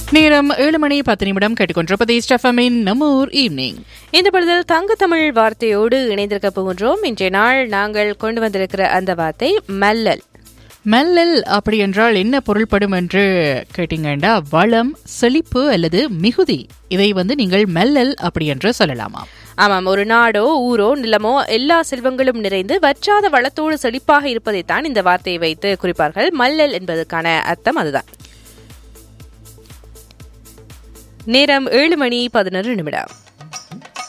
நேரம் ஏழு மணி பத்து நிமிடம் கேட்டுக்கொண்டிருப்பது ஸ்டெஃபமின் நம்மூர் ஈவினிங் இந்த பொழுதில் தங்க தமிழ் வார்த்தையோடு இணைந்திருக்க போகின்றோம் இன்றைய நாள் நாங்கள் கொண்டு வந்திருக்கிற அந்த வார்த்தை மல்லல் மெல்லல் அப்படி என்றால் என்ன பொருள்படும் என்று கேட்டீங்கன்னா வளம் செழிப்பு அல்லது மிகுதி இதை வந்து நீங்கள் மெல்லல் அப்படி என்று சொல்லலாமா ஆமாம் ஒரு நாடோ ஊரோ நிலமோ எல்லா செல்வங்களும் நிறைந்து வற்றாத வளத்தோடு செழிப்பாக இருப்பதைத்தான் இந்த வார்த்தையை வைத்து குறிப்பார்கள் மல்லல் என்பதற்கான அர்த்தம் அதுதான் நேரம் ஏழு மணி பதினொரு நிமிடம்